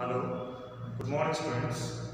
Hello, good morning students.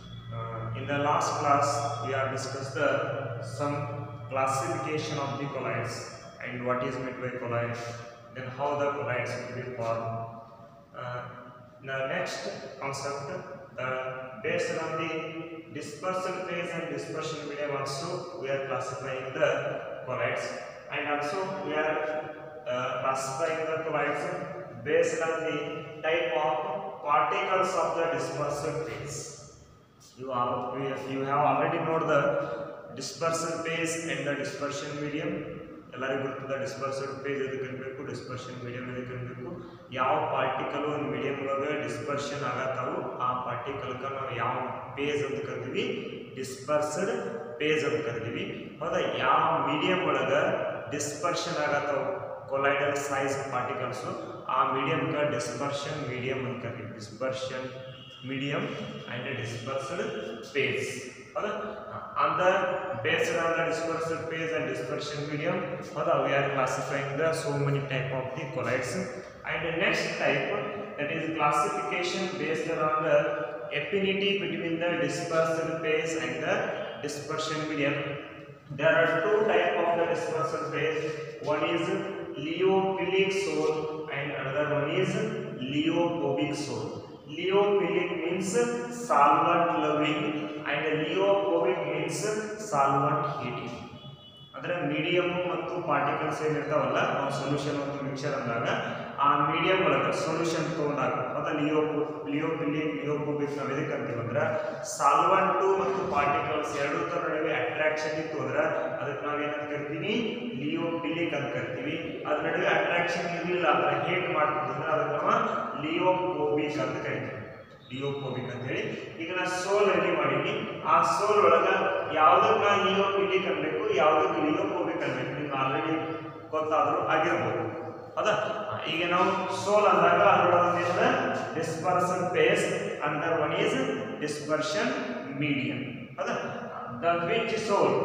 Uh, in the last class, we have discussed the some classification of the colloids and what is meant by colloid, then how the colloids will be formed. Uh, the next concept, uh, based on the dispersal phase and dispersion medium also, we are classifying the colloids and also we are uh, classifying the colloids based on the type of particles of the dispersal phase. You, are, we have- you have already known the dispersal phase and the dispersion medium. ಎಲ್ಲರಿಗೂ ಗೊತ್ತದ dispersal page ಎದಕ್ಕೆ ಅನ್ಬೇಕು dispersion medium ಎದಕ್ಕೆ ಅನ್ಬೇಕು ಯಾವ particle ಒಂದು medium ಒಳಗೆ dispersion ಆಗತ್ತಾವು ಆ ಪಾರ್ಟಿಕಲ್ಕ ನಾವು ಯಾವ ಪೇಜ್ ಅಂತ ಕರಿತೀವಿ ಡಿಸ್ಪರ್ಸ್ಡ್ ಪೇಜ್ ಅಂತ ಕರಿತೀವಿ ಹೌದಾ ಯಾವ ಮೀಡಿಯಂ ಒಳಗೆ ಡಿಸ್ಪರ್ಷನ್ ಆಗತ್ತಾವು ಕೊಲೈಡಲ್ ಸೈಜ್ ಪಾರ್ಟಿಕಲ್ಸು ಆ ಮೀಡಿಯಂಗೆ ಡಿಸ್ಪರ್ಷನ್ ಮೀಡಿಯಂ ಅಂತ ಕರಿತೀವಿ dispersion medium and a dispersed phase. ಹೌದಾ on the based on the dispersed phase and dispersion medium ಹೌದಾ we are classifying the so many type of the colloids and the next type that is classification based on the affinity between the dispersed phase and the dispersion medium there are two type of the dispersal phase one is leophilic soul and another one is leophobic soul leophilic means solvent loving and leophobic means solvent hating ಅಂದ್ರೆ medium ಮತ್ತು particles ಏನಿರ್ತಾವಲ್ಲ ನಾವು solution ಮತ್ತು mixer ಅಂದಾಗ ಆ medium ಒಳಗೆ solution ತೊಗೊಂಡಾಗ ಮತ್ತು ಲಿಯೋ ಲಿಯೋಪಿಲಿಕ್ ಲಿಯೋಪೋಬಿಕ್ ನಾವು ಎದಕ್ಕೆ ಅಂತೀವಿ ಅಂದ್ರೆ ಸಾಲ್ವಂಟು ಮತ್ತು ಪಾರ್ಟಿಕಲ್ಸ್ ಎರಡೂ ಥರ ನಡುವೆ ಅಟ್ರಾಕ್ಷನ್ ಇತ್ತು ಅಂದ್ರೆ ಅದಕ್ಕೆ ನಾವು ಏನಂತ ಕರಿತೀವಿ ಲಿಯೋಪಿಲಿಕ್ ಅಂತ ಕರಿತೀವಿ ಅದ್ರ ನಡುವೆ ಅಟ್ರಾಕ್ಷನ್ ಇರಲಿಲ್ಲ ಅಂದ್ರೆ ಹೇಟ್ ಮಾಡ್ತಿದ್ವಿ ಅಂದ್ರೆ ಅದಕ್ಕೆ ನಾವು ಲಿಯೋಪೋಬಿಕ್ ಅಂತ ಕರಿತೀವಿ ಲಿಯೋಫೋಬಿಕ್ ಅಂತ ಹೇಳಿ ಈಗ ನಾ ಸೋಲ್ ರೆಡಿ ಮಾಡೀನಿ ಆ ಸೋಲ್ ಒಳಗ ಯಾವ್ದಕ್ಕೆ ನಾ ಲಿಯೋಫಿಲಿಕ್ ಅನ್ಬೇಕು ಯಾವ್ದಕ್ಕೆ ಲಿಯೋಫೋಬಿಕ್ ಅನ್ಬೇಕು ನಿಮ್ಗೆ ಆಲ್ರೆಡಿ ಗೊತ್ತಾದ್ರೂ ಆಗಿರ್ಬೋದು ಹೌದಾ ಆ, ಈಗ ನಾವು ಸೋಲ್ ಅಂದಾಗ ಅದರೊಳಗೆ ಏನದ dispersion phase under one is dispersion medium ಹೌದಾ ದ ವಿಚ್ ಸೋಲ್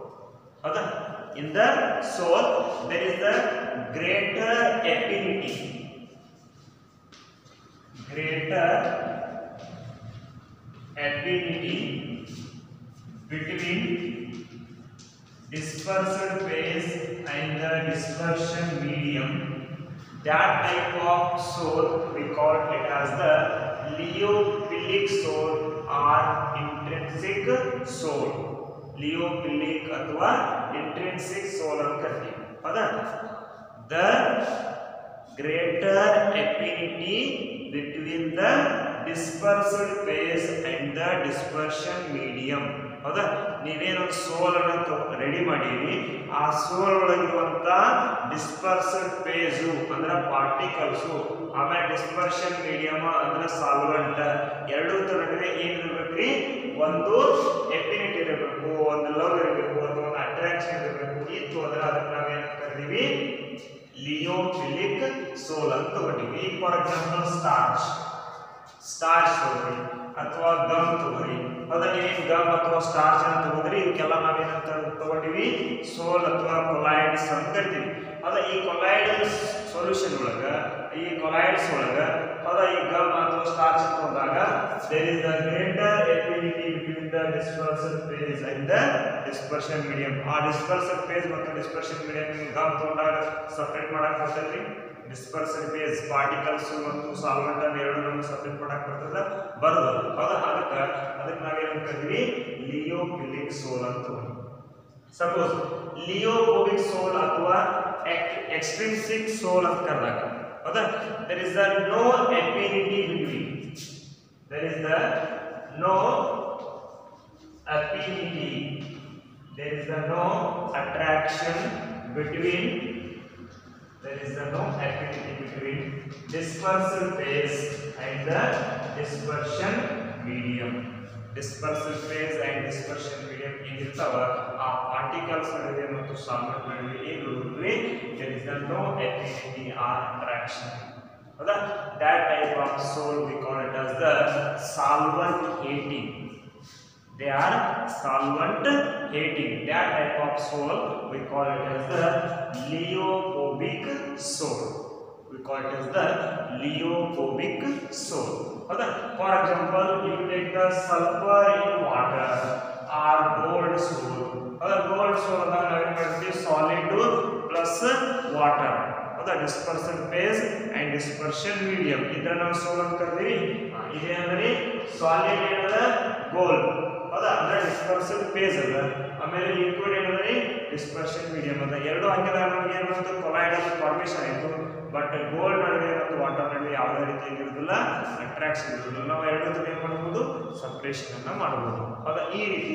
ಹೌದಾ in the sol there is the greater affinity greater affinity between dispersed phase and the dispersion medium. That type of soul we call it as the leophilic soul or intrinsic soul. leophilic ಅಥವಾ intrinsic soul ಅಂತ ಕರಿತೀವಿ ಹೌದಾ the greater affinity between the dispersed phase and the dispersion medium ಹೌದಾ ನೀವೇನೊಂದು ಸೋಲ್ ಅನ್ನು ready ಮಾಡೀವಿ ಆ sol ಒಳಗಿರುವಂತ dispersed phase ಅಂದ್ರೆ ಪಾರ್ಟಿಕಲ್ಸು ಆಮೇಲೆ ಡಿಸ್ಪರ್ಷನ್ ಮೀಡಿಯಮ್ ಅಂದ್ರೆ ಸಾಲ್ವೆಂಟ್ ಎರಡೂ ತರ ನಡುವೆ ಏನಿರ್ಬೇಕ್ರಿ ಒಂದು ಎಫಿನಿಟಿ ಇರಬೇಕು ಒಂದು ಲವ್ ಇರಬೇಕು ಅಥವಾ ಒಂದು ಅಟ್ರಾಕ್ಷನ್ ಇರಬೇಕು ಇತ್ತು ಅಂದ್ರೆ ಅದಕ್ಕೆ ನಾವೇನಂತ ಕರಿತೀವಿ ಲಿಯೋಫಿಲಿಕ್ ಸೋಲ್ ಅಂತ ತಗೊಂಡಿವಿ ಈಗ ಫಾರ್ ಎಕ್ಸಾಂಪಲ್ ಸ್ಟಾರ್ಚ್ ಸ್ಟಾರ್ಚ್ ತಗೋರಿ ಅಥವಾ ಗಮ್ ತಗೋರಿ ಅದ ನೀವೇನು ಗಮ್ ಅಥವಾ ಸ್ಟಾರ್ಚ್ ಅನ್ನ ತಗೊಂಡ್ರಿ ಇವಕ್ಕೆಲ್ಲ ನಾವೇನಂತ ತಗೊಂಡಿವಿ ಸೋಲ್ ಅಥವಾ ಕೊಲೈಡ್ಸ್ ಅಂತ ಕರಿತೀವಿ ಅದ ಈ ಕೊಲೈಡ್ ಸೊಲ್ಯೂಷನ್ ಒಳಗ ಈ ಕೊಲೈಡ್ಸ್ ಒಳಗ ಅದ ಈ ಗಮ್ ಅಥವಾ ಸ್ಟಾರ್ಚ್ ತಗೊಂಡಾಗ there is the greater affinity between the dispersal phase and the dispersion medium ಆ ಡಿಸ್ಪರ್ಸಲ್ ಫೇಸ್ ಮತ್ತು ಡಿಸ್ಪರ್ಷನ್ ಮೀಡಿಯಂ ಗಮ್ ತಗೊಂಡಾಗ ಸಪ್ರೇಟ್ ಮಾಡಕ್ ಬರ್ತೈತ್ರಿ ಡಿಸ್ಪರ್ಸಲ್ ಫೇಸ್ ಪಾರ್ಟಿಕಲ್ಸ್ ಮತ್ತು ಸಾಲ್ವೆಂಟ್ ಅನ್ನು ಎರಡು ನಮ್ಗೆ ಸಪ್ರೇಟ್ ಮಾಡಕ್ ಬರ್ತದ ಬರೋದು ಹೌದಾ ಅದಕ್ಕೆ ಅದಕ್ಕೆ ನಾವೇನು ಕರಿತೀವಿ ಲಿಯೋಫಿಲಿಕ್ ಸೋಲ್ ಅಂತ ಸಪೋಸ್ ಲಿಯೋಫೋಬಿಕ್ ಸೋಲ್ ಅಥವಾ ಎಕ್ಸ್ಟ್ರಿನ್ಸಿಕ್ ಸೋಲ್ ಅಂತ ಕರೆದಾಗ ಹೌದಾ there is the no affinity between there is the no affinity there is the no attraction between there is the no affinity between dispersal phase and the dispersion medium dispersal phase and dispersion medium ಏನಿರ್ತಾವ ಆ particles ನಡುವೆ ಮತ್ತು solvent ನಡುವೆ ಏನು ಇರುತ್ತವೆ there is the no affinity or attraction ಹೌದಾ that type of soul we call it as the solvent hating they are solvent hating that type of soul we call it as the leophobic soul we call it as the Leophobic soul. ಹೌದಾ for example you take the sulphur in water or gold sol ಹೌದಾ gold sol ನಾವೇನ್ ಮಾಡ್ತೀವಿ solid plus water ಹೌದಾ dispersion phase and dispersion medium ಇದ್ರ ನಾವು ಸೋಲ್ ಅಂತ ಕರಿತೀವಿ ಹಾ, ಇದೇ ಅಂದ್ರೆ ಸಾಲಿಡ್ ಏನದ ಗೋಲ್ಡ್ ಹೌದಾ ಅಂದ್ರೆ ಡಿಸ್ಪರ್ಸನ್ ಫೇಸ್ ಅದ ಆಮೇಲೆ ಲಿಕ್ವಿಡ್ ಏನಂದ್ರೆ ಡಿಸ್ಪರ್ಷನ್ ಮೀಡಿಯಂ ಅದ ಎರಡು ಹಾಕಿದಾಗ ನಮಗೆ ಏನು ಬಂತು ಕೊಲೈಡಲ್ ಫಾರ್ಮೇಷನ್ ಆಯಿತು ಬಟ್ ಗೋಲ್ಡ್ ನಡುವೆ ಮತ್ತು ವಾಟರ್ ನಡುವೆ ಯಾವುದೇ ರೀತಿ ಇರೋದಿಲ್ಲ ಅಟ್ರಾಕ್ಷನ್ ಇರೋದಿಲ್ಲ ನಾವು ಎರಡು ಜೊತೆ ಏನು ಮಾಡ್ಬೋದು ಸಪ್ರೇಷನ್ ಅನ್ನ ಮಾಡ್ಬೋದು ಹೌದಾ ಈ ರೀತಿ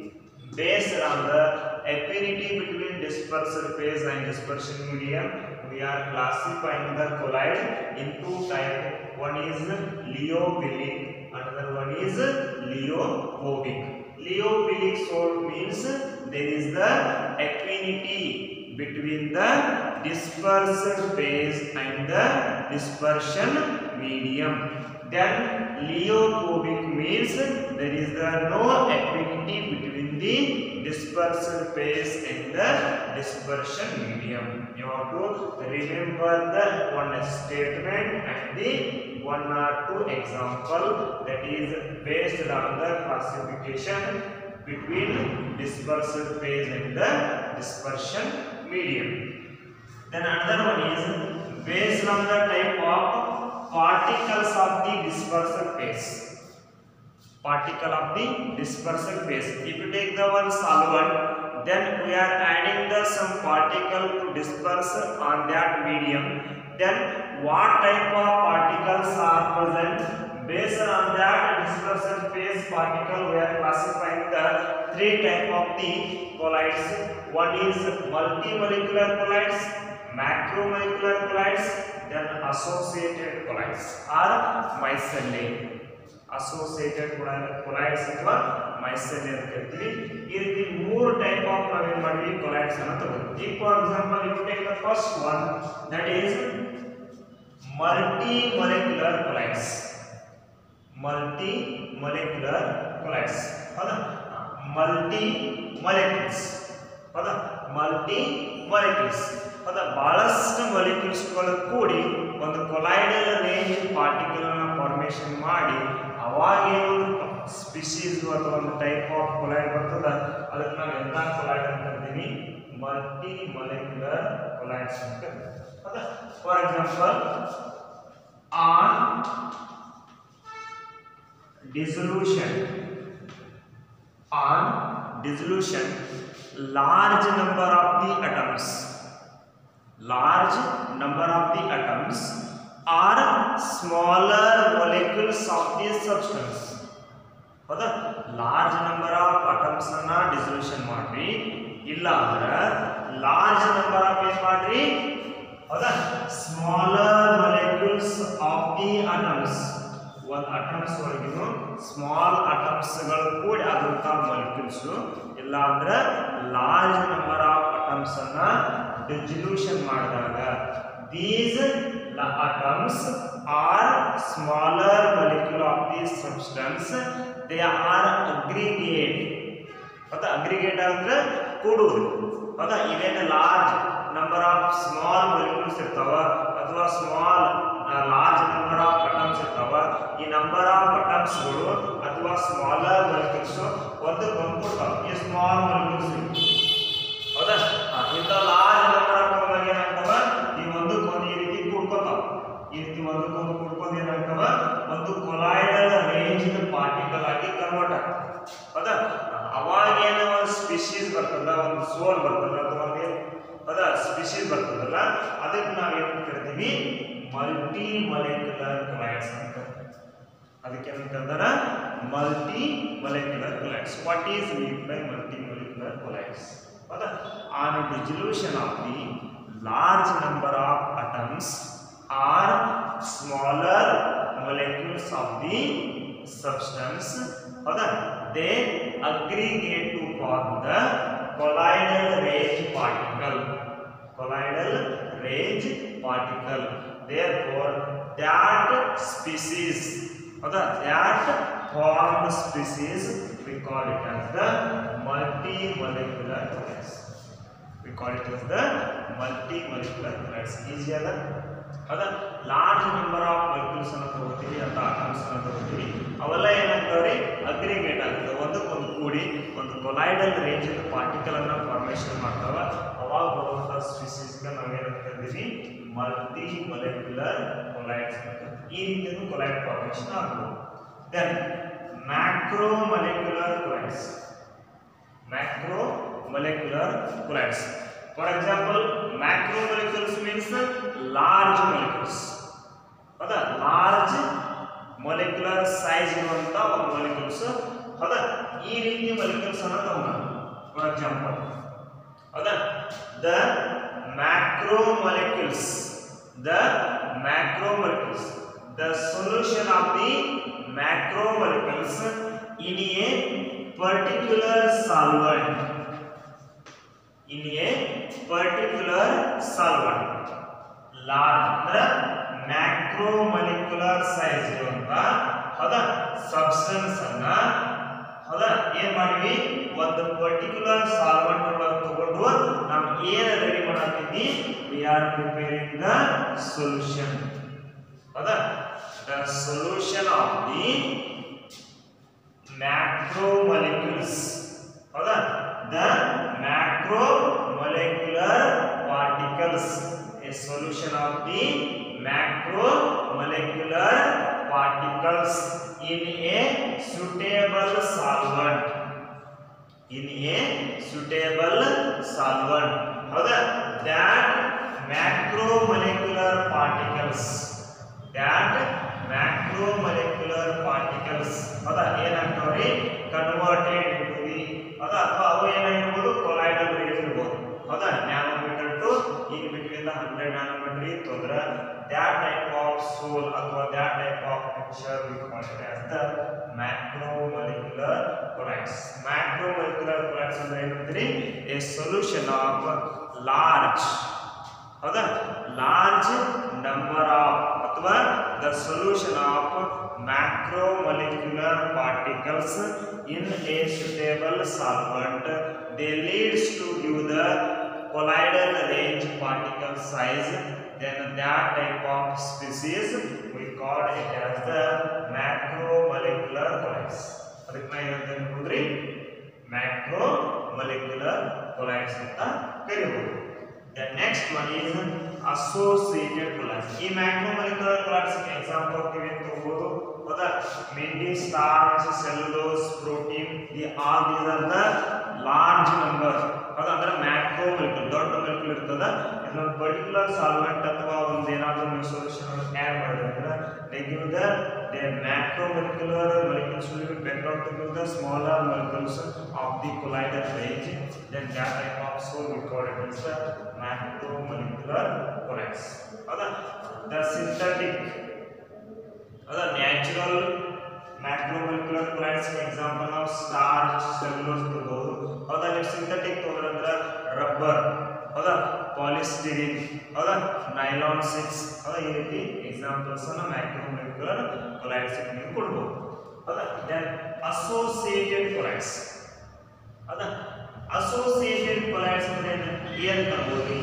based on the affinity between dispersed phase and dispersion medium we are classifying the colloid in two type one is leophilic another one is leophobic leophilic soul means there is the affinity between the dispersed phase and the dispersion medium then leophobic means there is the no affinity between the dispersed phase and the dispersion medium. You have to remember the one statement and the one or two example that is based on the classification between dispersed phase and the dispersion medium. Then another one is based on the type of particles of the dispersed phase. Particle of the dispersed phase. If you take the one solvent, then we are adding the some particle to disperse on that medium. Then what type of particles are present? Based on that dispersed phase particle, we are classifying the three type of the colloids. One is multimolecular colloids, macromolecular colloids, then associated colloids or mycelium. Associated colloids ಅಥವಾ micelle ಅಂತ ಕರಿತೀವಿ ಈ ರೀತಿ ಮೂರು type of ನಾವೇನ್ ಮಾಡಿವಿ colloids ಅನ್ನ ತಗೋತೀವಿ ಈಗ for example you take the first one that is multimolecular colloids multimolecular colloids ಹೌದಾ ಮಲ್ಟಿ ಮೊಲೆಕ್ಯುಲ್ಸ್ ಹೌದಾ ಮಲ್ಟಿ ಮೊಲೆಕ್ಯುಲ್ಸ್ ಹೌದಾ ಬಹಳಷ್ಟು ಮೊಲೆಕ್ಯುಲ್ಸ್ಗಳು ಕೂಡಿ ಒಂದು ಕೊಲೈಡಲ್ ರೇಂಜ್ ಪಾರ್ಟಿಕಲ್ ಫಾರ್ಮೇಷನ್ ಮಾಡಿ ಅವಾಗ ಏನೊಂದು ಸ್ಪಿಶೀಸ್ ಅಥವಾ ಒಂದು ಟೈಪ್ ಆಫ್ ಕೊಲೈಡ್ ಬರ್ತದ ಅದಕ್ಕೆ ನಾವು ಎಂತ ಕೊಲೈಡ್ ಅಂತ ಕರಿತೀವಿ ಮಲ್ಟಿ ಮೊಲೆಕ್ಯುಲರ್ ಕೊಲೈಡ್ಸ್ ಅಂತ ಕರಿತೀವಿ ಹೌದಾ for example on dissolution on dissolution large number of the atoms large number of the atoms are smaller molecules of the substance ಹೌದಾ ಲಾರ್ಜ್ ನಂಬರ್ ಆಫ್ ಅಟಮ್ಸ್ ಅನ್ನ ಡಿಸಲ್ಯೂಷನ್ ಮಾಡ್ರಿ ಇಲ್ಲ ಅಂದ್ರೆ ಲಾರ್ಜ್ ನಂಬರ್ ಆಫ್ ಏನ್ ಮಾಡ್ರಿ ಹೌದಾ smaller molecules of the atoms ಒಂದು atoms ಒಳಗಿನ ಸ್ಮಾಲ್ ಅಟಮ್ಸ್ ಗಳು ಕೂಡಿ ಆದಂತ ಮೊಲಿಕ್ಯೂಲ್ಸ್ ಇಲ್ಲ ಅಂದ್ರೆ ಲಾರ್ಜ್ ನಂಬರ್ ಆಫ್ ಅಟಮ್ಸ್ ಅನ್ನ ಡಿಸಲ್ಯೂಷನ್ ಮಾಡಿದಾಗ these atoms R smaller molecule of the substance they are aggregate ಹೌದಾ ಅಗ್ರಿಗೇಟ್ ಅಂದ್ರೆ ಕೂಡುವುದು ಹೌದಾ ಇವೇನು large number of small molecules ಇರ್ತಾವ ಅಥವಾ small large number of atoms ಇರ್ತಾವ ಈ ನಂಬರ್ ಆಫ್ ಅಟಮ್ಸ್ಗಳು ಅಥವಾ ಸ್ಮಾಲರ್ ಮೊಲಿಕ್ಯೂಲ್ಸ್ ಒಂದು ಕಂಪ್ಯೂಟರ್ ಈ ಸ್ಮಾಲ್ ಮೊಲಿಕ್ಯೂಲ್ಸ್ ಹೌದಾ ಹಾ, ಇಂಥ ಲಾರ್ಜ್ ನಂಬರ್ ಆಫ್ ಅಟಮ್ ಏನಾಗ್ತಾವ ಈ ಒಂದಕ್ಕೊಂದು ಈ ರೀತಿ ಕೂಡ್ಕೊತಾವ ಈ ರೀತಿ ಒಂದಕ್ಕೊಂದು ಕೂಡ್ಕೊಂಡು ಏನಾಗ್ತಾವ ಒಂದು ಕೊಲಾಯ್ಡಲ್ ರೇಂಜ್ ಪಾರ್ಟಿಕಲ್ ಆಗಿ ಕನ್ವರ್ಟ್ ಆಗ್ತದೆ ಹೌದಾ ಅವಾಗ ಏನೋ ಒಂದು ಸ್ಪೀಶೀಸ್ ಬರ್ತದ ಒಂದು ಸೋಲ್ ಬರ್ತದ ಅಥವಾ ಒಂದು ಏನ್- ಹೌದಾ ಸ್ಪೀಶೀಸ್ ಬರ್ತದಲ್ಲ ಅದಕ್ಕೆ ನಾವೇನು ಕರಿತೀವಿ ಮಲ್ಟಿ ಮೊಲೆಕ್ಯುಲರ್ ಕೊಲೈಡ್ಸ್ ಅಂತ ಅದಕ್ಕೆ ಏನಂತಂದ್ರೆ multimolecular colloids what is mean by multimolecular colloids ಹೌದಾ on dissolution of the large number of atoms R smaller molecules of the substance ಹೌದಾ they aggregate to form the colloidal range particle colloidal range particle therefore that species ಹೌದಾ that formed species we call it as the multi-molecular colloids we call it as the multi-molecular colloids easy ಅಲ್ಲ ಹೌದಾ large number of molecules ಅನ್ನ ತಗೋತೀವಿ ಅಥವಾ atoms ಅನ್ನ ತಗೋತೀವಿ ಅವೆಲ್ಲ ಏನಾಗ್ತಾವ್ರಿ aggregate ಆಗುತ್ತೆ ಒಂದಕ್ಕೊಂದು ಕೂಡಿ ಒಂದು ಕೊಲೈಡಲ್ ರೇಂಜ್ ಪಾರ್ಟಿಕಲ್ ಅನ್ನ ಫಾರ್ಮೇಶನ್ ಮಾಡ್ತಾವ ಅವಾಗ ಬರುವಂತಹ ಸ್ಪೀಸೀಸ್ಗೆ ನಾವೇನಂತ ಕರಿತೀವಿ ಮಲ್ಟಿ ಮೊಲೆಕ್ಯುಲರ್ ಕೊಲೈಡ್ಸ್ ಅಂತ ಈ ರೀತಿಯೂ ಕೊಲೈಡ್ ಫಾರ್ಮೇಶನ್ ಆಗ್ಬೋದು then macromolecular colloids macromolecular collides. For example, macromolecules means large molecules. ಹೌದಾ ಲಾರ್ಜ್ ಮೊಲೆಕ್ಯುಲರ್ ಸೈಜ್ ಇರುವಂತ ಒಂದು ಮೊಲೆಕ್ಯೂಲ್ಸ್ ಹೌದಾ ಈ ರೀತಿ ಮೊಲೆಕ್ಯೂಲ್ಸ್ ಅನ್ನ ತಗೊಂಡ ಫಾರ್ ಎಕ್ಸಾಂಪಲ್ ಹೌದಾ the macromolecules the macromolecules the solution of the macromolecules in a particular solvent in a particular solvent large ಅಂದ್ರೆ ಮ್ಯಾಕ್ರೋ ಮೊಲಿಕ್ಯುಲರ್ ಸೈಜ್ ಇರುವಂತ ಹೌದಾ ಸಬ್ಸ್ಟೆನ್ಸ್ ಅನ್ನ ಹೌದಾ ಏನ್ ಮಾಡಿವಿ ಒಂದು ಪರ್ಟಿಕ್ಯುಲರ್ ಸಾಲ್ವೆಂಟ್ ಒಳಗೆ ತಗೊಂಡು ನಾವು ಏನ್ ರೆಡಿ ಮಾಡತ್ತಿದ್ವಿ we are preparing the solution ಹೌದಾ the solution of the macromolecules ಹೌದಾ the macromolecular particles a solution of the macromolecular particles in a suitable solvent in a suitable solvent ಹೌದಾ that macromolecular particles that macromolecular particles ಹೌದಾ ಏನಾಗ್ತಾವ್ರಿ converted into the ಹೌದಾ ಅಥವಾ ಅವು ಏನಾಗಿರ್ಬೋದು colloidal range ಇರ್ಬೋದು ಹೌದಾ nanometre to in between the hundred nanometre ಇತ್ತು ಅಂದ್ರೆ that type of sol ಅಥವಾ that type of picture we call it as the macromolecular colloids macromolecular colloids ಅಂದ್ರೆ ಏನಂತೀರಿ ಎ ಸೊಲ್ಯೂಷನ್ ಆಫ್ ಲಾರ್ಜ್ ಹೌದಾ ಲಾರ್ಜ್ ನಂಬರ್ ಆಫ್ ಅಥವಾ the solution of macromolecular particles in a suitable solvent they leads to give the colloidal range particle size then that type of species we call it as the macromolecular colloids ಅದಕ್ಕೆ ನಾ ಏನಂತ ಹೇಳ್ಬೋದ್ರಿ macromolecular colloids ಅಂತ ಕರಿಬಹುದು The next one is associated colloids. ಈ macromolecular colloids ಗೆ example ಕೊಡ್ತೀವಿ ಅಂತ ಹೋಗ್ಬೋದು ಹೌದಾ mainly starch cellulose protein the all these are the large number ಹೌದಾ ಅಂದ್ರೆ ಮ್ಯಾಕ್ರೋ ಮೊಲಿಕ್ಯೂಲ್ ದೊಡ್ಡ ಮೊಲಿಕ್ಯೂಲ್ ಇರ್ತದ ಇನ್ನೊಂದು ಪರ್ಟಿಕ್ಯುಲರ್ ಸಾಲ್ವೆಂಟ್ ಅಥವಾ ಒಂದು ಏನಾದರೂ ನೀವು ಸೊಲ್ಯೂಷನ್ ಆ್ಯಡ್ ಮಾಡಿದ್ರೆ they give the they macromolecular molecules will be better to give the smaller molecules of the collider range then that type of soul we call it as the macromolecular colloids ಹೌದಾ the synthetic ಹೌದಾ natural macromolecular colloids example ನಾವು starch cellulose ತಗೋಬಹುದು ಹೌದಾ ನೀವು synthetic ತಗೊಂಡ್ರೆ rubber ಹೌದಾ ಪಾಲಿಸ್ಟಿರಿನ್ ಹೌದಾ nylon six ಹೌದಾ ಈ ರೀತಿ ಎಕ್ಸಾಂಪಲ್ಸ್ ಅನ್ನ ಮ್ಯಾಕ್ರೋಮೊಲಿಕ್ಯುಲರ್ colloids ನೀವು ಕೊಡ್ಬೋದು ಹೌದಾ ದೆನ್ ಅಸೋಸಿಯೇಟೆಡ್ colloids ಹೌದಾ ಅಸೋಸಿಯೇಟೆಡ್ ಕೊಲೈಡ್ಸ್ ಅಂದ್ರೆ ಏನು ತರ್ಬೋದು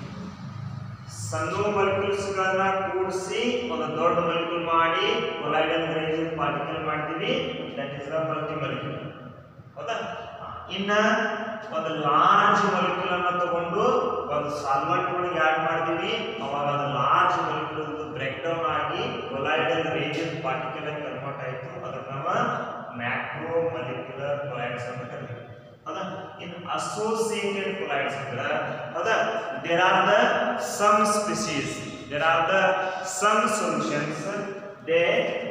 ಸಣ್ಣ ಮೊಲಿಕ್ಯೂಲ್ಸ್ಗಳನ್ನ ಕೂಡಿಸಿ ಒಂದು ದೊಡ್ಡ ಮೊಲಿಕ್ಯೂಲ್ ಮಾಡಿ ಕೊಲೈಡಲ್ ರೇಂಜ್ ಪಾರ್ಟಿಕಲ್ ಮಾಡ್ತೀವಿ that is the multi molecule ಹೌದಾ ಇನ್ನ ಒಂದು ಲಾರ್ಜ್ ಮೊಲಿಕ್ಯೂಲ್ ಅನ್ನ ತಗೊಂಡು ಒಂದು ಸಾಲ್ವೆಂಟ್ ಒಳಗೆ ಆಡ್ ಮಾಡ್ತೀವಿ ಅವಾಗ ಅದು ಲಾರ್ಜ್ ಮೊಲಿಕ್ಯೂಲ್ ಬ್ರೇಕ್ ಡೌನ್ ಆಗಿ ಕೊಲೈಡಲ್ ರೇಂಜ್ ಪಾರ್ಟಿಕಲ್ ಆಗಿ ಕನ್ವರ್ಟ್ ಆಯ್ತು ಅದಕ್ಕೆ ನಾವು ಮ್ಯಾಕ್ರೋ ಮೊಲಿಕ್ಯುಲರ್ ಕೊಲೈಡ್ಸ್ ಅಂತ ಕರಿತೀವಿ ಹೌದಾ ಇನ್ ಅಸೋಸಿಯೇಟೆಡ್ ಕೊಲೈಡ್ಸ್ ಅಂದ್ರೆ ಹೌದಾ there are the some species there are the some solutions they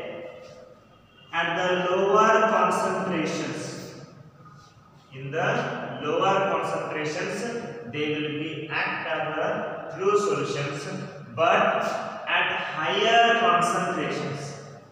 at the lower concentrations in the lower concentrations they will be act as the true solutions but at higher concentrations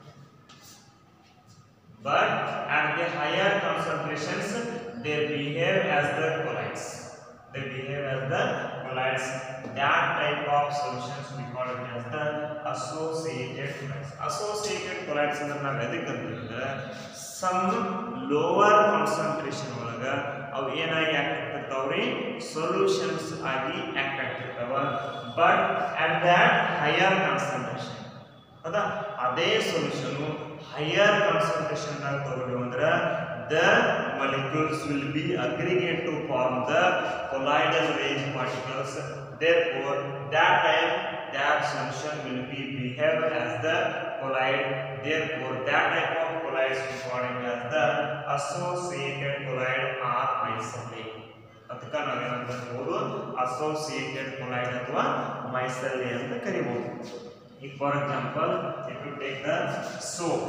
but at the higher concentrations they behave as the colloids they behave as the colloids that type of solutions we call it as the associated colloids associated colloids ಅಂದ್ರೆ ನಾವು ಎದಕ್ಕೆ ಅಂತಂದ್ರೆ some lower concentration ಒಳಗ ಅವು ಏನಾಗಿ act ಆಗ್ತಿರ್ತಾವ್ರಿ solutions ಆಗಿ act ಆಗ್ತಿರ್ತಾವ but at that higher concentration ಹೌದಾ ಅದೇ ಸೊಲ್ಯೂಷನ್ ಹೈಯರ್ ಕಾನ್ಸಂಟ್ರೇಷನ್ ನಾಗ ತಗೊಂಡು ಅಂದ್ರೆ the molecules will be aggregate to form the colloidal range particles therefore that time that solution will be behave as the colloid therefore that type of colloid is called as the associated colloid or mycelia ಅದಕ್ಕೆ ನಾವೇನಂತ ಕರಿಬೋದು associated collide ಅಥವಾ ಮೈಸೆಲ್ಲಿ ಅಂತ ಕರಿಬಹುದು ಈಗ for example if you take the soap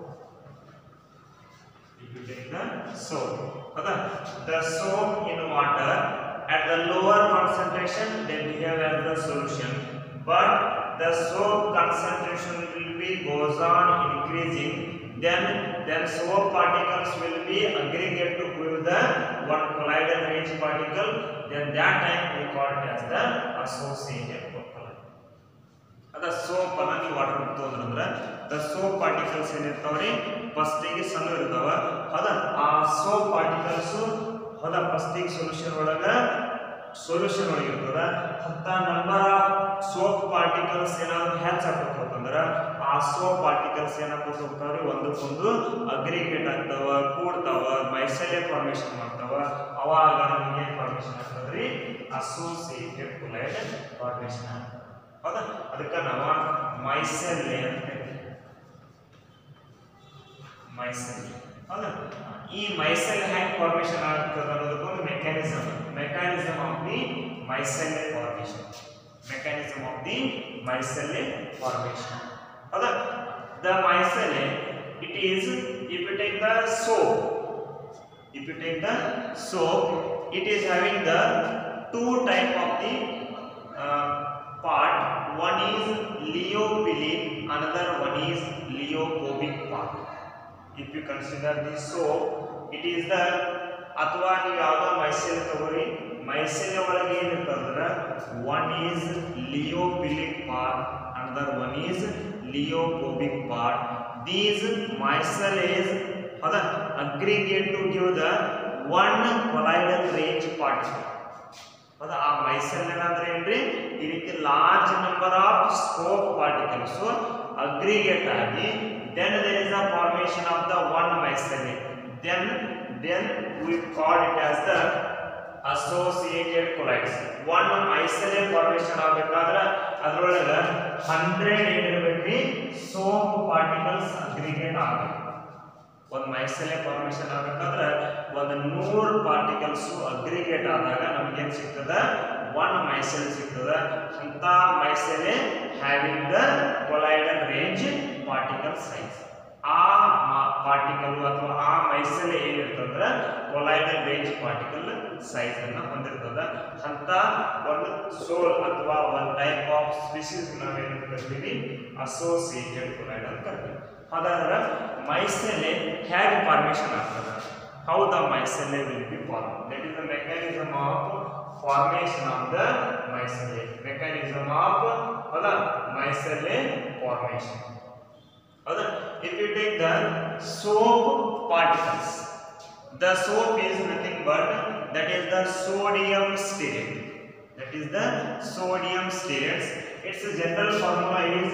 if you take the soap okay the soap in water at the lower concentration they behave as the solution but the soap concentration will be goes on increasing then then soap particles will be aggregate to give the one colloidal range particle then that time we call it as the associated colloid ಅದ soap ಅನ್ನ ನೀವು water ಬಿಟ್ಟು ಅಂದ್ರೆ the soap particles ಏನಿರ್ತಾವ್ರಿ ಫಸ್ಟಿಗೆ ಸಣ್ಣ ಇರ್ತಾವ ಹೌದ ಆ ಸೋಪ್ ಪಾರ್ಟಿಕಲ್ಸ್ ಹೌದ ಫಸ್ಟಿಗೆ ಸೊಲ್ಯೂಷನ್ ಒಳಗ ಸೊಲ್ಯೂಷನ್ ಒಳಗೆ ಇರ್ತದ ಅಂತ ನಂಬರ್ ಆಫ್ ಸೋಪ್ ಪಾರ್ಟಿಕಲ್ಸ್ ಏನಾದ್ರು ಹೆಚ್ಚಾಗ್ಬೇಕು ಅಂತಂದ್ರ ಆ ಸೋಪ್ ಪಾರ್ಟಿಕಲ್ಸ್ ಏನಾಗ್ಬೇಕು ಹೋಗ್ತಾವ್ರಿ ಒಂದಕ್ಕೊಂದು ಅಗ್ರಿಗೇಟ್ ಆಗ್ತಾವ ಕೂಡ್ತಾವ ಮೈಸೆಲೆ ಫಾರ್ಮೇಶನ್ ಮಾಡ್ತಾವ ಅವಾಗ ನಮಗೆ ಫಾರ್ಮೇಶನ್ ಆಗ್ತದ್ರಿ ಅಸೋಸಿಯೇಟೆಡ್ ಕೊಲೈಡ್ ಫಾರ್ಮೇಶನ್ ಆಗ್ತದೆ ಹೌದಾ ಅದಕ್ಕೆ ನಾವು ಮೈಸೆಲ್ಲೆ ಅಂತ ಕರಿತೀವಿ ಮೈಸೆಲ್ ಹೌದಾ ಈ ಮೈಸೆಲ್ ಹ್ಯಾಂಗ್ ಫಾರ್ಮೇಶನ್ ಆಗ್ತದೆ ಅನ್ನೋದಕ್ಕೆ ಒಂದು mechanism mechanism of the micelle formation mechanism of the micelle formation ಹೌದಾ the micelle it is if you take the soap if you take the soap it is having the two type of the uh, part one is leophilic another one is leophobic part if you consider the soap it is the ಅಥವಾ ನೀವು ಯಾವುದೋ micelle ತಗೋರಿ micelle ಒಳಗೆ ಏನಿರ್ತಂದ್ರೆ one is lyophilic part another one is leophobic part these micelle is ಹೌದಾ aggregate to give the one colloidal range particle ಹೌದಾ ಆ micelle ಏನಂದ್ರೆ ಏನ್ರಿ ಈ ರೀತಿ large number of scope particles aggregate ಆಗಿ then there is a formation of the one micelle then then we call it as the associated colloids one micelle formation ಆಗಬೇಕಾದ್ರೆ ಅದ್ರೊಳಗೆ hundred ಏನಿರ್ಬೇಕ್ರಿ ಸೋಪ್ ಪಾರ್ಟಿಕಲ್ಸ್ ಅಗ್ರಿಗೇಟ್ ಆಗಬೇಕು ಒಂದು ಮೈಸೆಲೆ formation ಆಗಬೇಕಾದ್ರೆ ಒಂದು ನೂರು particles aggregate ಆದಾಗ ನಮಗೇನು ಸಿಗ್ತದ ಒನ್ ಮೈಸೆಲ್ ಸಿಗ್ತದ ಅಂತ micelle having the colloidal range particle size ಆ ಪಾರ್ಟಿಕಲ್ ಅಥವಾ ಆ ಮೈಸೆಲೆ ಏನಿರ್ತಂದ್ರೆ ಕೊಲೈಡಲ್ ರೇಂಜ್ ಪಾರ್ಟಿಕಲ್ ಸೈಜ್ ಅನ್ನ ಹೊಂದಿರ್ತದ ಅಂತ ಒಂದು ಸೋಲ್ ಅಥವಾ ಒಂದು ಟೈಪ್ ಆಫ್ ಸ್ಪೀಸೀಸ್ ನಾವೇನು ಕರಿತೀವಿ ಅಸೋಸಿಯೇಟೆಡ್ ಕೊಲೈಡ್ ಅಂತ ಕರಿತೀವಿ ಹಾಗಾದ್ರೆ ಮೈಸೆಲೆ ಹೇಗೆ ಫಾರ್ಮೇಶನ್ ಆಗ್ತದೆ how the micelle will be form that is the mechanism of formation of the micelle mechanism of ಹೌದಾ ಮೈಸೆಲೆ ಫಾರ್ಮೇಶನ್ ಹೌದಾ if you take the soap particles the soap is nothing but that is the sodium stearate that is the sodium stearates its general formula is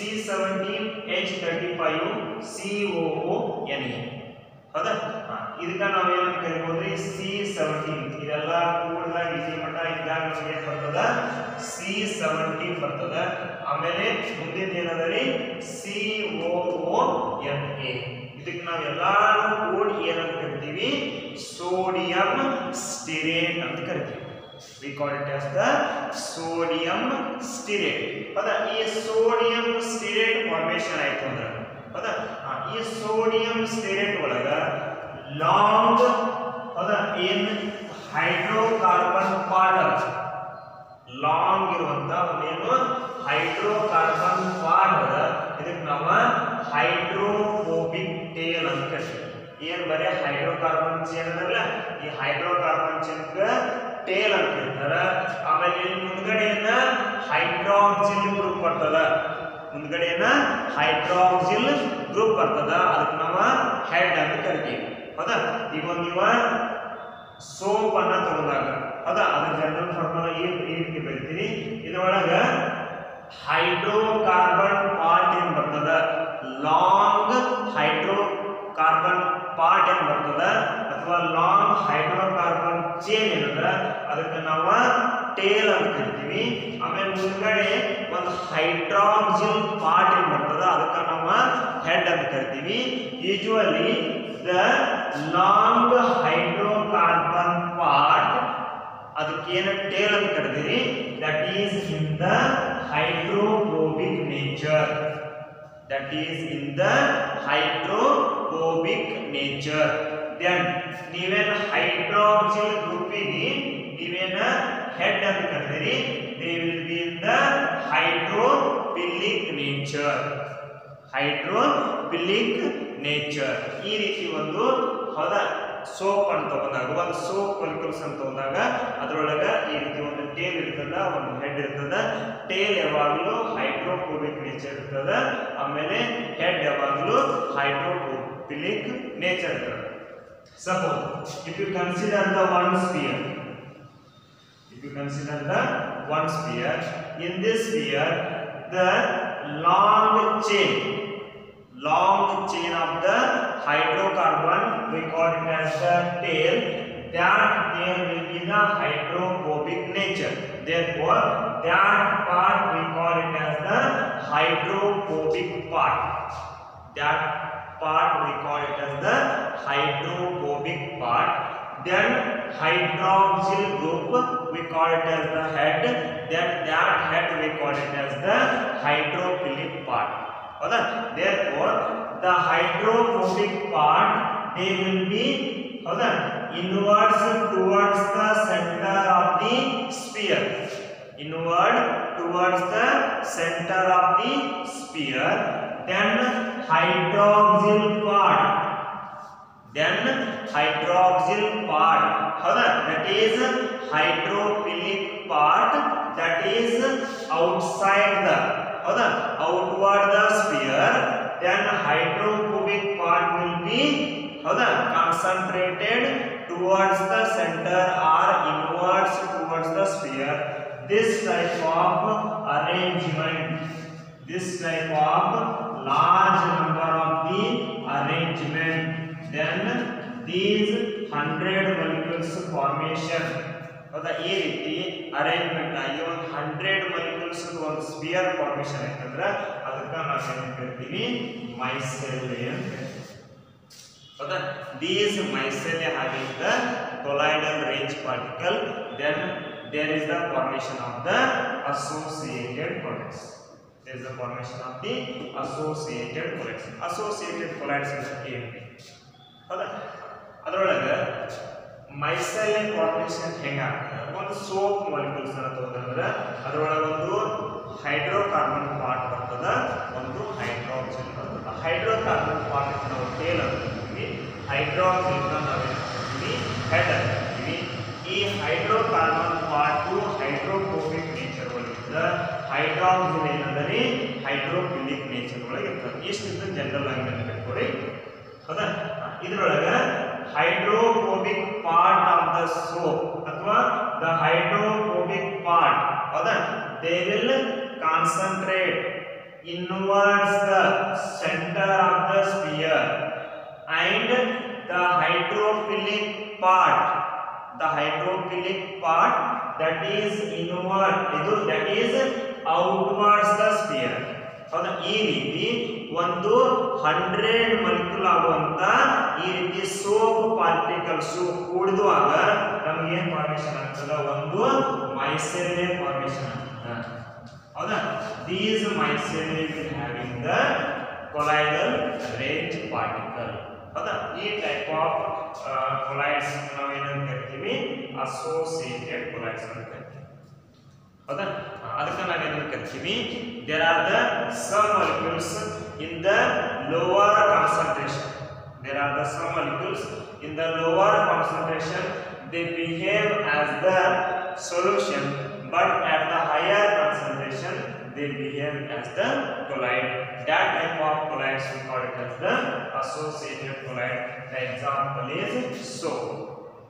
C17H35COONA ಹೌದಾ ಹಾ, ಇದಕ್ಕ ನಾವು ಏನಂತ ಕರಿಬೋದ್ರಿ C seventeen ಇದೆಲ್ಲ ಕೂಡಿದಾಗ ಇಲ್ಲಿ ಮಟ್ಟ ಇದ್ದಾಗ ನಮಗೆ ಏನ್ ಬರ್ತದ ಸಿ ಸೆವೆಂಟೀನ್ ಬರ್ತದ ಆಮೇಲೆ ಮುಂದಿನ ಏನದ ರೀ ಸಿ ಓ ಎನ್ ಎ ಇದಕ್ಕೆ ನಾವು ಎಲ್ಲಾರು ಕೂಡಿ ಏನಂತ ಕರಿತೀವಿ ಸೋಡಿಯಂ ಸ್ಟಿರೇಟ್ ಅಂತ ಕರಿತೀವಿ we call it as the sodium stearate ಹೌದಾ ಈ ಸೋಡಿಯಂ ಸ್ಟಿರೇಟ್ ಫಾರ್ಮೇಶನ್ ಆಯ್ತು ಅಂದ್ರೆ ಹೌದಾ ಆ, ಈ ಸೋಡಿಯಂ ಸ್ಟಿರೇಟ್ ಒಳಗ ಲಾಂಗ್ ಹೌದಾ ಏನ್ ಹೈಡ್ರೋಕಾರ್ಬನ್ ಪಾರ್ಟ್ ಲಾಂಗ್ ಇರುವಂತ ಒಂದೇನು ಹೈಡ್ರೋಕಾರ್ಬನ್ ಪಾರ್ಟ್ ಅದ ಇದಕ್ಕೆ ನಾವು ಹೈಡ್ರೋಫೋಬಿಕ್ ಟೇಲ್ ಅಂತ ಕರಿತೀವಿ ಏನ್ ಬರೀ ಹೈಡ್ರೋಕಾರ್ಬನ್ ಚೇನ್ ಅದಲ್ಲ ಈ ಹೈಡ್ರೋಕಾರ್ಬನ್ ಚೇನ್ ಟೇಲ್ ಅಂತ ಕರೀತಾರ ಆಮೇಲೆ ಇಲ್ಲಿ ಮುಂದ್ಗಡೆಯನ್ನ ಹೈಡ್ರಾಕ್ಸಿಲ್ ಗ್ರೂಪ್ ಬರ್ತದ ಮುಂದ್ಗಡೆಯನ್ನ ಹೈಡ್ರಾಕ್ಸಿಲ್ ಗ್ರೂಪ್ ಬರ್ತದ ಅದಕ್ಕೆ ನಾವು ಹೆಡ್ ಅಂತ ಕರಿತೀವಿ ಹೌದಾ ಈಗ ಒಂದು ಇವ ಸೋಪ್ ಅನ್ನ ತಗೊಂಡಾಗ ಹೌದಾ ಅದ್ರ ಜನರಲ್ ಫಾರ್ಮುಲಾ ಈ ಈ ರೀತಿ ಬರೀತೀರಿ ಇದ್ರೊಳಗ ಹೈಡ್ರೋಕಾರ್ಬನ್ ಪಾರ್ಟ್ ಏನ್ ಬರ್ತದ ಲಾಂಗ್ ಹೈಡ್ರೋಕಾರ್ಬನ್ ಪಾರ್ಟ್ ಏನ್ ಬರ್ತದ ಅಥವಾ ಲಾಂಗ್ ಹೈಡ್ರೋಕಾರ್ಬನ್ ಚೇನ್ ಏನದ ಅದಕ್ಕೆ ನಾವು ಟೇಲ್ ಅಂತ ಕರಿತೀವಿ ಆಮೇಲೆ ಮುಂದ್ಗಡೆ ಒಂದು ಹೈಡ್ರಾಕ್ಸಿಲ್ ಪಾರ್ಟ್ ಏನ್ ಬರ್ತದ ಅದಕ್ಕೆ ನಾವು ಹೆಡ್ ಅಂತ ಕರಿತೀವಿ usually the long hydrocarbon part ಅದಕ್ಕೇನು ಟೇಲ್ ಅಂತ ಕರೆದಿರಿ that is in the hydrophobic nature that is in the hydrophobic nature then ನೀವೇನು ಹೈಡ್ರಾಕ್ಸಿಲ್ ಗ್ರೂಪಿಗೆ ನೀವೇನ ಹೆಡ್ ಅಂತ ಕರೆದಿರಿ they will be in the hydrophilic nature hydrophilic nature ಈ ರೀತಿ ಒಂದು ಹೌದ ಸೋಪ್ ಅಂತ ತಗೊಂಡಾಗ ಒಂದು ಸೋಪ್ ಮೊಲಿಕ್ಯೂಲ್ಸ್ ಅಂತ ತಗೊಂಡಾಗ ಅದರೊಳಗ ಈ ರೀತಿ ಒಂದು ಟೇಲ್ ಇರ್ತದ ಒಂದು ಹೆಡ್ ಇರ್ತದ ಟೇಲ್ ಯಾವಾಗಲೂ ಹೈಡ್ರೋಫೋಬಿಕ್ ನೇಚರ್ ಇರ್ತದ ಆಮೇಲೆ ಹೆಡ್ ಯಾವಾಗಲೂ ಹೈಡ್ರೋಫಿಲಿಕ್ ನೇಚರ್ ಇರ್ತದೆ suppose if you consider the one sphere if you consider the one sphere in this sphere the long chain long chain of the hydrocarbon we call it as the tail that there will be the hydrophobic nature therefore that part we call it as the hydrophobic part that part we call it as the hydrophobic part then hydroxyl group we call it as the head then that head we call it as the hydrophilic part ಹೌದಾ therefore the hydrophobic part they will be ಹೌದಾ inwards towards the center of the sphere inward towards the center of the sphere then hydroxyl part then hydroxyl part ಹೌದಾ that is hydrophilic part that is outside the ಹೌದಾ outward the sphere then hydrophobic part will be ಹೌದಾ concentrated towards the center or inwards towards the sphere this type of arrangement this type of large number of the arrangement then these 100 molecules formation ಹೌದಾ ಈ ರೀತಿ arrangement ಆಗಿ ಒಂದು hundred molecules ಒಂದು sphere formation ಆಯ್ತಂದ್ರೆ ಅದಕ್ಕೆ ನಾವು ಏನು ಕರಿತೀವಿ ಮೈಸೆಲ್ಲೆ ಅಂತ ಕರಿತೀವಿ ಹೌದಾ these micelle having the colloidal range particle then there is the formation of the associated colloids there is the formation of the associated colloids associated colloids ಅಂದ್ರೆ ಏನು ಹೌದಾ ಅದರೊಳಗೆ ಮೈಸೆಲ್ ಫಾರ್ಮೇಷನ್ ಹೆಂಗಾಗ್ತದೆ ಒಂದು ಸೋಪ್ ಮಾಲಿಕ್ಯೂಲ್ಸ್ ಅನ್ನ ತಗೊಂಡ್ರೆ ಅದರೊಳಗೆ ಒಂದು ಹೈಡ್ರೋಕಾರ್ಬನ್ ಪಾರ್ಟ್ ಬರ್ತದ ಒಂದು ಹೈಡ್ರೋಕ್ಸಿಲ್ ಬರ್ತದ ಹೈಡ್ರೋಕಾರ್ಬನ್ ಪಾರ್ಟ್ ನಾವು ಟೇಲ್ ಅಂತೀವಿ ಹೈಡ್ರೋಕ್ಸಿಲ್ ನಾವು ಹೇಳ್ತೀವಿ ಹೆಡ್ ಅಂತೀವಿ ಈ ಹೈಡ್ರೋಕಾರ್ಬನ್ ಪಾರ್ಟು ಹೈಡ್ರೋಫೋಬಿಕ್ ನೇಚರ್ ಒಳಗಿರ್ತದೆ ಹೈಡ್ರಾಕ್ಸಿಲ್ ಏನಂದರೆ ಹೈಡ್ರೋಫಿಲಿಕ್ ನೇಚರ್ ಒಳಗೆ ಇರ್ತದೆ ಇಷ್ಟಿಂದ ಜನರಲ್ ಆಗಿ ನೆನಪಿಟ್ಕೊಡಿ ಹೌದಾ ಇದರೊಳಗೆ hydrophobic part of the soap ಅಥವಾ ದ ಹೈಡ್ರೋಫೋಬಿಕ್ ಪಾರ್ಟ್ ಹೌದಾ they will concentrate inwards the centre of the sphere and the hydrophilic part the hydrophilic part that is inward ಇದು that is outwards the sphere ಹೌದಾ ಈ ರೀತಿ ಒಂದು hundred ಮಲಿಕ್ಯೂಲ್ ಆಗುವಂತ ಈ ರೀತಿ ಸೋಪ್ ಪಾರ್ಟಿಕಲ್ಸ್ ಕೂಡಿದುವಾಗ ನಮ್ಗೆ ಏನ್ ಫಾರ್ಮೇಶನ್ ಆಗ್ತದ ಒಂದು ಮೈಸೆಲ್ಲೆ ಫಾರ್ಮೇಶನ್ ಆಗ್ತದ ಹೌದಾ these micelle will having the colloidal range particle ಹೌದಾ ಈ ಟೈಪ್ ಆಫ್ ಕೊಲೈಡ್ಸ್ ನಾವು ಏನಂತ ಕರಿತೀವಿ ಅಸೋಸಿಯೇಟೆಡ್ ಕೊಲೈಡ್ಸ್ ಅಂತ ಕರಿತೀವಿ ಹೌದಾ ಅದಕ್ಕೆ ನಾವೇನು ಕರಿತೀವಿ there are the some molecules in the lower concentration there are the some molecules in the lower concentration they behave as the solution but at the higher concentration they behave as the colloid that type of colloids we call it as the associated colloid the example is soap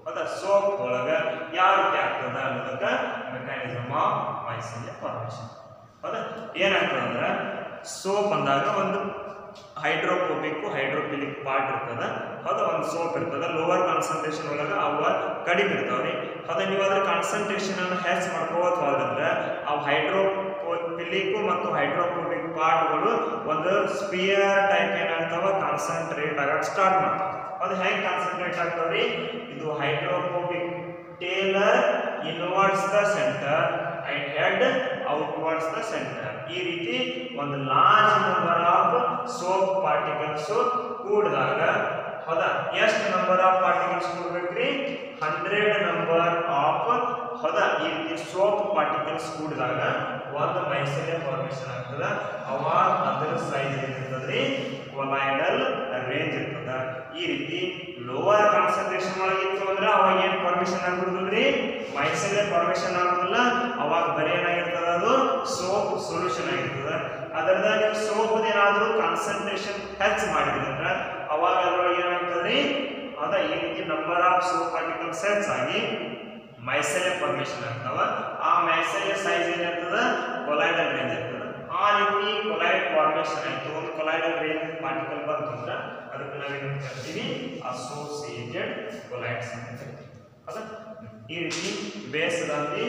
ಹೌದಾ soap ಒಳಗ ಯಾವ ರೀತಿ ಆಗ್ತದ ಅನ್ನೋದಕ್ಕ mechanism of micellar formation ಹೌದಾ ಏನಾಗ್ತದೆ ಅಂದ್ರೆ soap ಅಂದಾಗ ಒಂದು ಹೈಡ್ರೋಫೋಬಿಕ್ ಹೈಡ್ರೋಫಿಲಿಕ್ ಪಾರ್ಟ್ ಇರ್ತದ ಹೌದಾ ಒಂದು ಸೋಪ್ ಇರ್ತದ ಲೋವರ್ ಕಾನ್ಸಂಟ್ರೇಷನ್ ಒಳಗ ಅವ ಕಡಿಮೆ ಇರ್ತಾವ್ರಿ ಹೌದಾ ನೀವು ಅದ್ರ ಕಾನ್ಸಂಟ್ರೇಷನ್ ಅನ್ನು ಹೆಚ್ಚು ಮಾಡ್ಕೋತ ಹೋದ್ರೆ ಅವು ಹೈಡ್ರೋಫಿಲಿಕ್ ಮತ್ತು ಹೈಡ್ರೋಫೋಬಿಕ್ ಪಾರ್ಟ್ಗಳು ಒಂದು ಸ್ಪಿಯರ್ ಟೈಪ್ ಏನಾಗ್ತಾವ ಕಾನ್ಸಂಟ್ರೇಟ್ ಆಗಕ್ಕೆ ಸ್ಟಾರ್ಟ್ ಮಾಡ್ತಾವ ಅದು ಹೆಂಗೆ ಕಾನ್ಸಂಟ್ರೇಟ್ ಆಗ್ತಾವ್ರಿ ಇದು hydrophobic tail are inwards the centre and head outwards the centre ಈ ರೀತಿ ಒಂದು large number of soap particles ಕೂಡಿದಾಗ ಹೌದಾ ಎಷ್ಟು ನಂಬರ್ ಆಫ್ ಪಾರ್ಟಿಕಲ್ಸ್ ಕೂಡ್ಬೇಕ್ರಿ ಹಂಡ್ರೆಡ್ ನಂಬರ್ ಆಫ್ ಹೌದಾ ಈ ರೀತಿ ಸೋಪ್ ಪಾರ್ಟಿಕಲ್ಸ್ ಕೂಡಿದಾಗ ಒಂದು ಮೈಸೆಲೆ ಫಾರ್ಮೇಷನ್ ಆಗ್ತದ ಅವಾಗ ಅದರ ಸೈಜ್ ಏನಿರ್ತದ್ರಿ ಕೊಲೈಡಲ್ ರೇಂಜ್ ಇರ್ತದ ಈ ರೀತಿ ಲೋವರ್ ಕಾನ್ಸಂಟ್ರೇಷನ್ ಒಳಗಿತ್ತು ಅಂದ್ರೆ ಅವಾಗ ಏನ್ ಫಾರ್ಮೇಷನ್ ಆಗ್ಬಿಡುದಿಲ್ರಿ ಮೈಸೆಲೆ ಫಾರ್ಮೇಷನ್ ಆಗೋದಿಲ್ಲ ಅವಾಗ ಬರೀ ಏನಾಗಿರ್ತದ ಅದು ಸೋಪ್ ಸೊಲ್ಯೂಷನ್ ಆಗಿರ್ತದ ಅದರದ ನೀವು ಸೋಪ್ ಏನಾದ್ರೂ ಕಾನ್ಸಂಟ್ರೇಷನ್ ಹೆಚ್ಚು ಮಾಡಿದ್ರಿ ಅಂದ್ರೆ ಅವಾಗ ಅದ್ರೊಳಗೆ ಏನಾಗ್ತದ್ರಿ ಅದ ಈ ರೀತಿ ನಂಬರ್ ಆಫ್ ಸೋಪ್ ಪಾರ್ಟಿಕಲ್ಸ್ ಹೆಚ್ಚಾಗಿ ಮೈಸೆಲೆ ಫಾರ್ಮೇಷನ್ ಆಗ್ತಾವ ಆ ಮೈಸೆಲೆ ಸೈಜ್ ಏನಿರ್ತದ ಕೊಲೈಡಲ್ ರೇಂಜ್ ಇರ್ತದ ಆ ರೀತಿ ಕೊಲೈಡ್ ಫಾರ್ಮೇಷನ್ ಆಯ್ತು ಒಂದು ಕೊಲೈಡಲ್ ರೇಂಜ್ ಪಾರ್ಟಿಕಲ್ ಬಂತು ಅಂದ್ರೆ ಅದಕ್ಕೆ ನಾವೇನು ಕರಿತೀವಿ ಅಸೋಸಿಯೇಟೆಡ್ ಕೊಲೈಡ್ಸ್ ಅಂತ ಕರಿತೀವಿ ಹೌದಾ ಈ ರೀತಿ ಬೇಸ್ದಲ್ಲಿ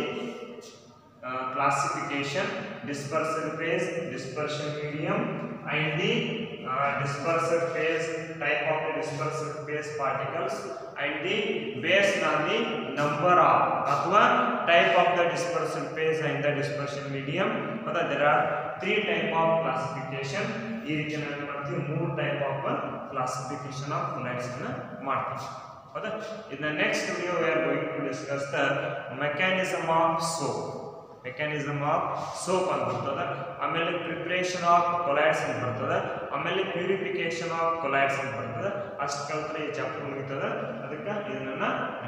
classification dispersion phase dispersion medium and the uh, dispersion phase type of the dispersion phase particles and the based on the number of ಅಥವಾ type of the dispersion phase and the dispersion medium ಹೌದಾ there are three type of classification ಈ ರೀತಿ ನಾವು ಮಾಡ್ತೀವಿ ಮೂರು type of classification of colloids ಅನ್ನ ಮಾಡ್ತೀವಿ ಹೌದಾ in the next video we are going to discuss the mechanism of soap mechanism of soap ಅಂತ ಬರ್ತದೆ ಆಮೇಲೆ ಪ್ರಿಪ್ರೇಷನ್ ಆಫ್ ಕೊಲೈಡ್ಸ್ ಅಂತ ಬರ್ತದೆ ಆಮೇಲೆ ಪ್ಯೂರಿಫಿಕೇಶನ್ ಆಫ್ ಕೊಲೈಡ್ಸ್ ಅಂತ ಬರ್ತದೆ ಅಷ್ಟು ಕಲ್ತ್ರೆ ಈ ಚಾಪ್ಟರ್ ಮುಗಿತದೆ ಅದಕ್ಕೆ ಇದನ್ನ